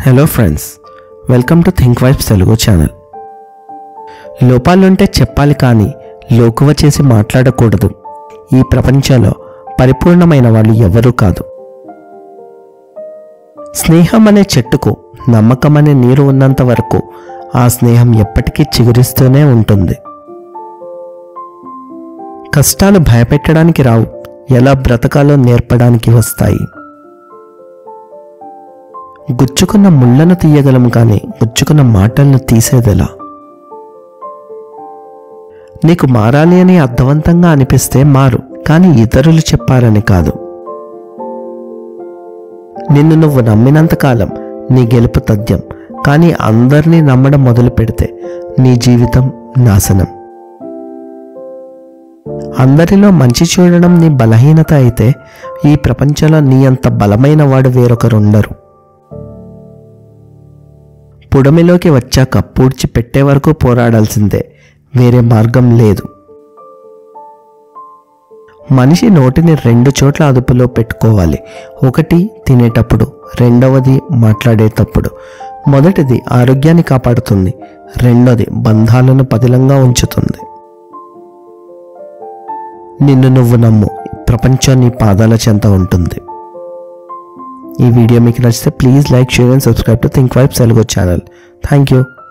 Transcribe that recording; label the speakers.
Speaker 1: hello friends welcome to think vibes Telugu channel లోపాలుంటే చెప్పాలి కానీ లోకువ చేసి మాట్లాడకూడదు ఈ ప్రపంచంలో పరిపూర్ణమైన వాళ్ళు ఎవరూ కాదు స్నేహం అనే చెట్టుకు నమ్మకం అనే నీరు ఉన్నంత వరకు ఆ స్నేహం ఎప్పటికీ చిగురిస్తూనే ఉంటుంది కష్టాలు భయపెట్టడానికి రావు ఎలా బ్రతకాలో నేర్పడానికి వస్తాయి గుచ్చుకున్న ముళ్ళను తీయగలం కానీ గుచ్చుకున్న మాటలను తీసేదెలా నీకు మారాలి అని అర్థవంతంగా అనిపిస్తే మారు కానీ ఇతరులు చెప్పారని కాదు నిన్ను నువ్వు నమ్మినంత కాలం నీ గెలుపు తథ్యం కానీ అందరినీ నమ్మడం మొదలు పెడితే నీ జీవితం నాశనం అందరిలో మంచి చూడడం నీ బలహీనత అయితే ఈ ప్రపంచంలో నీ అంత బలమైన వాడు వేరొకరుండరు పుడమిలోకి వచ్చాక పూడ్చి పెట్టే వరకు పోరాడాల్సిందే వేరే మార్గం లేదు మనిషి నోటిని రెండు చోట్ల అదుపులో పెట్టుకోవాలి ఒకటి తినేటప్పుడు రెండవది మాట్లాడేటప్పుడు మొదటిది ఆరోగ్యాన్ని కాపాడుతుంది రెండోది బంధాలను పదిలంగా ఉంచుతుంది నిన్ను నువ్వు నమ్ము ప్రపంచం నీ పాదాల చెంత ఉంటుంది ఈ వీడియో మీకు నచ్చితే please like share and subscribe to think vibes Telugu channel thank you